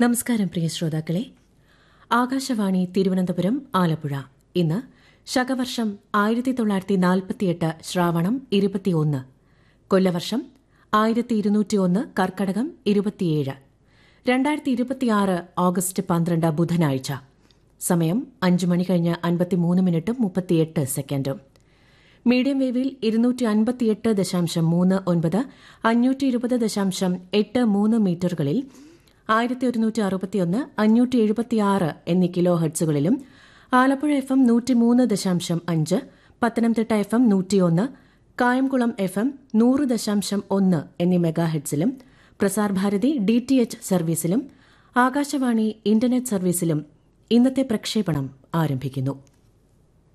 നമസ്കാരം പ്രിയ ശ്രോതാക്കളെ ആകാശവാണി തിരുവനന്തപുരം ആലപ്പുഴ ഇന്ന് ശകവർഷം ആയിരത്തി തൊള്ളായിരത്തി നാൽപ്പത്തിയെട്ട് ശ്രാവണം ഇരുപത്തിയൊന്ന് കൊല്ലവർഷം ആയിരത്തി ഇരുന്നൂറ്റിയൊന്ന് കർക്കടകം ഇരുപത്തിയേഴ് രണ്ടായിരത്തി ഇരുപത്തിയാറ് ഓഗസ്റ്റ് പന്ത്രണ്ട് ബുധനാഴ്ച സമയം അഞ്ച് മണി കഴിഞ്ഞ് അൻപത്തിമൂന്ന് മിനിറ്റും മുപ്പത്തിയെട്ട് സെക്കൻഡും മീഡിയം വേവിൽ ഇരുന്നൂറ്റി അൻപത്തിയെട്ട് ദശാംശം മൂന്ന് ഒൻപത് അഞ്ഞൂറ്റി ഇരുപത് ദശാംശം എട്ട് മൂന്ന് മീറ്ററുകളിൽ ആയിരത്തി ഒരുന്നൂറ്റി അറുപത്തിയൊന്ന് അഞ്ഞൂറ്റി എഴുപത്തിയാറ് എന്നീ കിലോ ഹെർട്സുകളിലും ആലപ്പുഴ എഫ് എം നൂറ്റിമൂന്ന് ദശാംശം അഞ്ച് പത്തനംതിട്ട എഫ് എം നൂറ്റിയൊന്ന് കായംകുളം എഫ് എം നൂറ് ദശാംശം ഒന്ന് എന്നീ മെഗാ ഹെഡ്സിലും Prasar Bharati D T H സർവീസിലും ആകാശവാണി ഇന്റർനെറ്റ് സർവീസിലും ഇന്നത്തെ പ്രക്ഷേപണം ആരംഭിക്കുന്നു